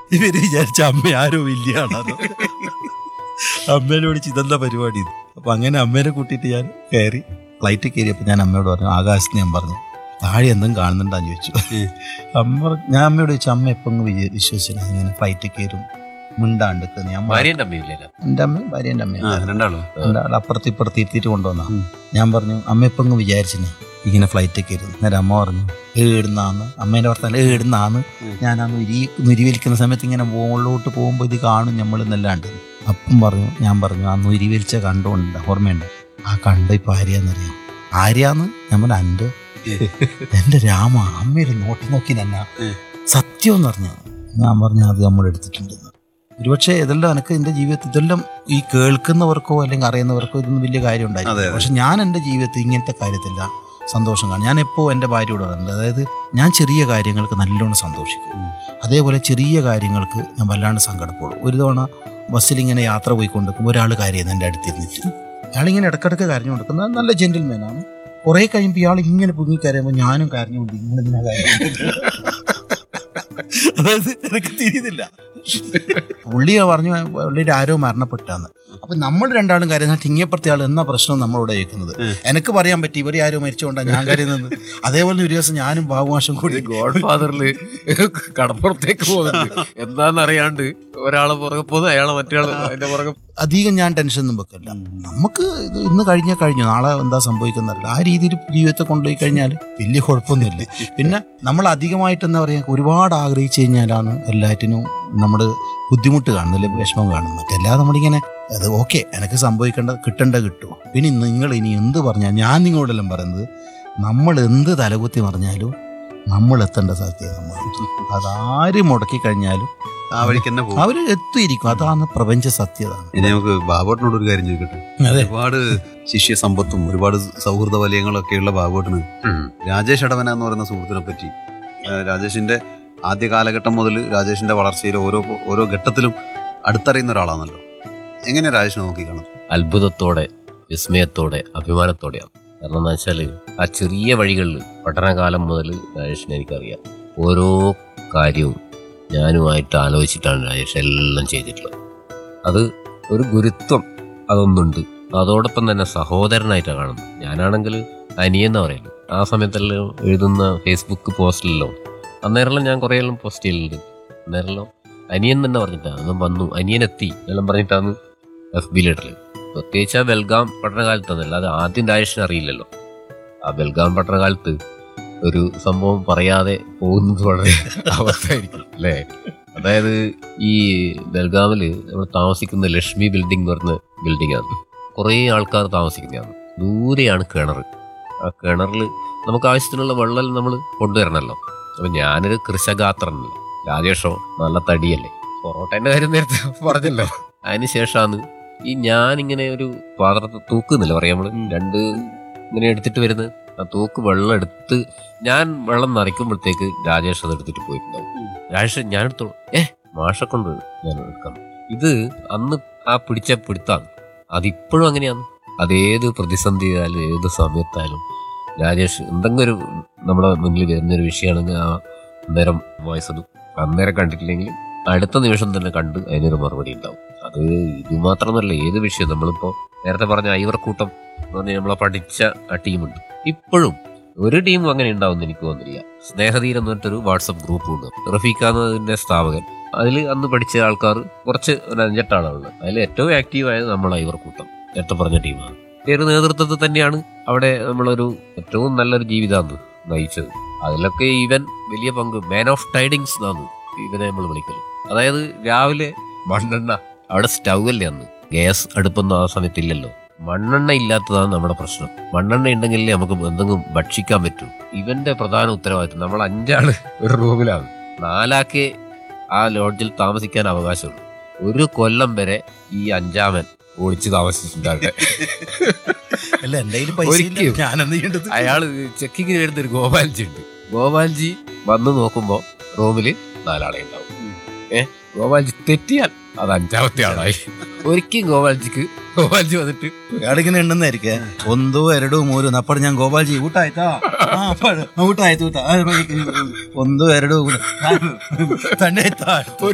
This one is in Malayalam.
ഇവര് വിചാരിച്ച അമ്മ ആരോ വലിയ ആളാണ് അമ്മേനെ വിളിച്ച് ഇതെന്താ പരിപാടി ഇത് അപ്പൊ അങ്ങനെ അമ്മേനെ കൂട്ടിയിട്ട് ഞാൻ കയറി ഫ്ലൈറ്റ് കയറിയപ്പോൾ ഞാൻ അമ്മയോട് പറഞ്ഞു ആകാശത്ത് ഞാൻ പറഞ്ഞു താഴെ എന്തും കാണുന്നുണ്ടാന്ന് ചോദിച്ചു അമ്മ പറഞ്ഞു- ഞാൻ അമ്മയോട് ചോദിച്ചു അമ്മ എപ്പം വിശ്വസിച്ചില്ല ഇങ്ങനെ ഫ്ലൈറ്റ് കയറും മിണ്ടാണ്ട് നിൽക്കുന്നത് ഞാൻ പറഞ്ഞു, ഭാര്യന്റെ അമ്മയില്ലേ എൻ്റെ അമ്മ ഭാര്യ അമ്മ ആ രണ്ടാളോ എൻ്റെ ആൾ അപ്പുറത്ത് ഇപ്പുറത്ത് ഇരുത്തിയിട്ട് കൊണ്ടുവന്ന ഉം. ഞാൻ പറഞ്ഞു അമ്മ ഇപ്പം അങ്ങ് വിചാരിച്ചിന് ഇങ്ങനെ ഫ്ലൈറ്റ് കയറും നേരെ അമ്മ പറഞ്ഞു ഏടുന്നാന്ന് അമ്മേൻ്റെ ഭർത്താവ് ഏടുന്നാന്ന് ഉം. ഞാൻ അന്ന് ഉരി ഉരിവലിക്കുന്ന സമയത്ത് ഇങ്ങനെ മുകളിലോട്ട് പോകുമ്പോൾ ഇത് കാണും നമ്മൾ എന്നല്ലാണ്ട് അപ്പം പറഞ്ഞു ഞാൻ പറഞ്ഞു അന്ന് ഉരിവലിച്ച കണ്ടുകൊണ്ട് ഓർമ്മയുണ്ട് ആ കണ്ട ഇപ്പൊ ആര്യാന്നറിയാം ആര്യാന്ന് ഞാൻ പറഞ്ഞു എൻ്റെ എൻ്റെ രാമ അമ്മയൊരു നോട്ട് നോക്കി തന്നെ ഉം. സത്യം എന്ന് പറഞ്ഞു ഞാൻ പറഞ്ഞു അത് നമ്മൾ എടുത്തിട്ടുണ്ടെന്ന് ഒരുപക്ഷെ ഇതെല്ലാം എനിക്ക് എൻ്റെ ജീവിതത്തിൽ ഇതെല്ലാം ഈ കേൾക്കുന്നവർക്കോ അല്ലെങ്കിൽ അറിയുന്നവർക്കോ ഇതൊന്നും വലിയ കാര്യം അതെ, ഉണ്ടായില്ല അതെ. പക്ഷെ ഞാൻ എൻ്റെ ജീവിതത്തിൽ ഇങ്ങനത്തെ കാര്യത്തില്ല സന്തോഷം കാണും ഞാൻ എപ്പോൾ എൻ്റെ ഭാര്യയോട് പറയുന്നത് അതായത് ഞാൻ ചെറിയ കാര്യങ്ങൾക്ക് നല്ലോണം സന്തോഷിക്കും ഉം. അതേപോലെ ചെറിയ കാര്യങ്ങൾക്ക് ഞാൻ വല്ലാണ്ട് സങ്കടപ്പെടും ഒരു തവണ ബസ്സിൽ ഇങ്ങനെ യാത്ര പോയിക്കൊണ്ടിരിക്കുമ്പോൾ ഒരാൾ കരയുന്നു എൻ്റെ അടുത്തിരുന്നിട്ട് അയാളിങ്ങനെ ഇടക്കിടക്ക് കരഞ്ഞു കൊടുക്കുന്നത് നല്ല ജെന്റിൽമാനാണ് കുറെ കഴിയുമ്പോൾ ഇയാൾ ഇങ്ങനെ പൊങ്ങി കരയുമ്പോൾ ഞാനും കരഞ്ഞുകൊണ്ട് ഇങ്ങനെ ഇങ്ങനെ കരയുന്നു അതായത് എനിക്ക് തിരിയുന്നില്ല പുള്ളി പറഞ്ഞു പുള്ളിയുടെ ആരോ മരണപ്പെട്ടാന്ന് അപ്പൊ നമ്മൾ രണ്ടാളും കരയുന്ന തിങ്ങിയപ്പുറത്തെ ആൾ എന്നാ പ്രശ്നം നമ്മളോട് ചോദിക്കുന്നത് ഉം. എനിക്ക് പറയാൻ പറ്റി ഇവരെ ആരോ മരിച്ചുകൊണ്ടാണ് ഞാൻ കരയുന്നത് അതേപോലെ ഒരു ദിവസം ഞാനും ബാബുമാഷും കൂടി ഗോഡ് ഫാദറില് കടപ്പുറത്തേക്ക് പോകുന്നുണ്ട് എന്താന്നറിയാണ്ട് ഒരാളെ പുറകെ പോകുന്നു അയാളെ മറ്റേ ആള് അതിന്റെ പുറകെ അധികം ഞാൻ ടെൻഷൻ ഒന്നും വെക്കില്ല നമുക്ക് ഇത് ഇന്ന് കഴിഞ്ഞാൽ കഴിഞ്ഞു നാളെ എന്താ സംഭവിക്കുന്നറില്ല ആ രീതിയിൽ ജീവിതത്തെ കൊണ്ടുപോയി കഴിഞ്ഞാൽ വലിയ കുഴപ്പമൊന്നുമില്ല പിന്നെ നമ്മൾ അധികമായിട്ട് എന്താ പറയുക ഒരുപാട് ആഗ്രഹിച്ചു കഴിഞ്ഞാലാണ് എല്ലാറ്റിനും നമ്മൾ ബുദ്ധിമുട്ട് കാണുന്നില്ല വിഷമം കാണുന്നത് അല്ലാതെ നമ്മളിങ്ങനെ അത് ഓക്കെ എനിക്ക് സംഭവിക്കേണ്ട കിട്ടേണ്ട കിട്ടും പിന്നെ നിങ്ങൾ ഇനി എന്ത് പറഞ്ഞാൽ ഞാൻ നിങ്ങളോടെല്ലാം പറയുന്നത് നമ്മൾ എന്ത് തലകുത്തി പറഞ്ഞാലും നമ്മൾ എത്തേണ്ട സത്യം നമ്മൾ അതാര് മുടക്കി കഴിഞ്ഞാലും ആ വഴിക്ക് തന്നെ പോകും അവർ എത്തിയിരിക്കും അതാണ് പ്രപഞ്ച സത്യത ഇനി നമുക്ക് ബാബുട്ടിനോട് ഒരു കാര്യം ചോദിക്കട്ടെ അതെ ഒരുപാട് ശിഷ്യ സമ്പത്തും ഒരുപാട് സൗഹൃദ വലയങ്ങളൊക്കെ ഉള്ള ബാബുട്ടിന് രാജേഷ് അടവന എന്ന് പറയുന്ന സുഹൃത്തിനെ പറ്റി ആ, രാജേഷിന്റെ ആദ്യ കാലഘട്ടം മുതൽ രാജേഷിന്റെ വളർച്ചയിൽ ഓരോ ഓരോ ഘട്ടത്തിലും അടുത്തറിയുന്ന ഒരാളാണല്ലോ എങ്ങനെ രാജേഷിനെ നോക്കി കാണും അത്ഭുതത്തോടെ വിസ്മയത്തോടെ അഭിമാനത്തോടെയാണ് കാരണം എന്താ വെച്ചാൽ ആ ചെറിയ വഴികളിൽ പഠനകാലം മുതൽ രാജേഷിനെ എനിക്കറിയാം ഓരോ കാര്യവും ഞാനുമായിട്ട് ആലോചിച്ചിട്ടാണ് രാജേഷ് എല്ലാം ചെയ്തിട്ടുള്ളത് അത് ഒരു ഗുരുത്വം അതൊന്നുണ്ട് അതോടൊപ്പം തന്നെ സഹോദരനായിട്ടാണ് കാണുന്നത് ഞാനാണെങ്കിൽ അനിയെന്നാ പറയുന്നത് ആ സമയത്തെല്ലാം എഴുതുന്ന ഫേസ്ബുക്ക് പോസ്റ്റിലെല്ലാം അന്നേരമെല്ലാം ഞാൻ കുറേയെല്ലാം പോസ്റ്റ് ചെയ്യലുണ്ട് അന്നേരമെല്ലാം അനിയൻ തന്നെ പറഞ്ഞിട്ടാണ് അന്ന് വന്നു അനിയനെത്തി എല്ലാം പറഞ്ഞിട്ടാണ് എഫ് ബി ലെറ്ററിൽ പ്രത്യേകിച്ച് ആ ബൽഗാം പഠനകാലത്തൊന്നല്ല അത് ആദ്യം രാജേഷിന് അറിയില്ലല്ലോ ആ ബൽഗാം പഠനകാലത്ത് ഒരു സംഭവം പറയാതെ പോകുന്നത് വളരെ അവസ്ഥയായിരിക്കും അല്ലേ അതായത് ഈ ബൽഗാമില് നമ്മൾ താമസിക്കുന്ന ലക്ഷ്മി ബിൽഡിംഗ് എന്ന് പറഞ്ഞ ബിൽഡിംഗ് ആണ് കുറേ ആൾക്കാർ താമസിക്കുന്നതാണ് ദൂരെയാണ് കിണർ ആ കിണറിൽ നമുക്ക് ആവശ്യത്തിനുള്ള വെള്ളം നമ്മൾ കൊണ്ടുവരണമല്ലോ അപ്പൊ ഞാനൊരു കൃഷഗാത്രനല്ല രാജേഷോ നല്ല തടിയല്ലേ പൊറോട്ടേന്റെ കാര്യം നേരത്തെ പറഞ്ഞല്ലോ അതിന് ശേഷമാണ് ഈ ഞാനിങ്ങനെ ഒരു പാത്രത്തിൽ തൂക്കുന്നില്ല പറയാം നമ്മള് രണ്ട് ഇങ്ങനെ എടുത്തിട്ട് വരുന്നത് ആ തൂക്ക് വെള്ളം എടുത്ത് ഞാൻ വെള്ളം നിറയ്ക്കുമ്പോഴത്തേക്ക് രാജേഷ് അത് എടുത്തിട്ട് പോയിട്ടുണ്ടാവും രാജേഷ് ഞാൻ എടുത്തോളൂ ഏ മാഷെ കൊണ്ട് ഞാൻ എടുക്കാം ഇത് അന്ന് ആ പിടിച്ച പിടുത്താണ് അതിപ്പോഴും അങ്ങനെയാണ് അതേത് പ്രതിസന്ധി ആയാലും ഏത് സമയത്തായാലും രാജേഷ് എന്തെങ്കിലും ഒരു നമ്മുടെ മുന്നിൽ വരുന്നൊരു വിഷയമാണെങ്കിൽ ആ അന്നേരം വോയിസ് ഇടും അന്നേരം കണ്ടിട്ടില്ലെങ്കിൽ അടുത്ത നിമിഷം തന്നെ കണ്ട് അതിനൊരു മറുപടി ഉണ്ടാവും അത് ഇത് മാത്രമല്ല ഏത് വിഷയം നമ്മളിപ്പോ നേരത്തെ പറഞ്ഞ ഐവർക്കൂട്ടം എന്ന് പറഞ്ഞാൽ നമ്മളെ പഠിച്ച ആ ടീമുണ്ട് ഇപ്പോഴും ഒരു ടീമും അങ്ങനെ ഉണ്ടാവും എനിക്ക് തോന്നുന്നില്ല സ്നേഹതീരം എന്ന് പറഞ്ഞിട്ടൊരു വാട്സപ്പ് ഗ്രൂപ്പ് ഉണ്ട് റഫീഖ എന്നതിന്റെ സ്ഥാപകൻ അതിൽ അന്ന് പഠിച്ച ആൾക്കാർ കുറച്ച് ഒരു അഞ്ചെട്ടാളുള്ളത് അതിൽ ഏറ്റവും ആക്റ്റീവ് ആയത് നമ്മളെ ഐവർക്കൂട്ടം നേരത്തെ പറഞ്ഞ ടീമാണ് ഒരു നേതൃത്വത്തിൽ തന്നെയാണ് അവിടെ നമ്മളൊരു ഏറ്റവും നല്ലൊരു ജീവിതമാണ് നയിച്ചത് അതിലൊക്കെ ഇവൻ വലിയ പങ്ക് മാൻ ഓഫ് ടൈഡിങ്സ് എന്നാണ് ഇവനെ നമ്മൾ വിളിക്കല് അതായത് രാവിലെ മണ്ണെണ്ണ അവിടെ സ്റ്റൗ അല്ലേ അന്ന് ഗ്യാസ് അടുപ്പൊന്നും ആ സമയത്തില്ലല്ലോ മണ്ണെണ്ണ ഇല്ലാത്തതാണ് നമ്മുടെ പ്രശ്നം മണ്ണെണ്ണ ഉണ്ടെങ്കിലേ നമുക്ക് എന്തെങ്കിലും ഭക്ഷിക്കാൻ പറ്റൂ ഇവന്റെ പ്രധാന ഉത്തരവാദിത്വം നമ്മൾ അഞ്ചാള് ഒരു റൂമിലാണ് നാലാക്കേ ആ ലോഡ്ജിൽ താമസിക്കാൻ അവകാശമുള്ളൂ ഒരു കൊല്ലം വരെ ഈ അഞ്ചാമൻ ഒളിച്ച് താമസിച്ചിട്ടുണ്ടാകട്ടെ അല്ല എന്റെ കയ്യിൽ പൈസ ഇല്ല ഒരിക്കലും. ഞാൻ എന്ത് ചെയ്യേണ്ടത് അയാള് ചെക്കിങ്ങിന് വരുന്ന ഒരു ഗോപാൽജി ഉണ്ട് ഗോപാൽജി വന്ന് നോക്കുമ്പോ റൂമില് നാലാളെ ഉണ്ടാവും ഏ ഗോപാൽജി തെറ്റിയാൽ അത് അഞ്ചാമത്തെ ആളായി ഒരിക്കലും ഗോപാൽജിക്ക് ഗോപാൽജി വന്നിട്ട് ഇയാളിങ്ങനെ ഉണ്ടെന്നായിരിക്കേ ഒന്നോ ಎರಡೋ ಮೂರು ನಪ್ಪಡು ഞാൻ ഗോപാൽജി ಊಟ ಆಯ್ತಾ ಹಾ ಅಪ್ಪಡು ಊಟ ಆಯ್ತು ಊಟ ಆ, ಒಂದೋ ಎರಡೋ ಊಟ ತಂಡೆ ಆಯ್ತಾ ഒരു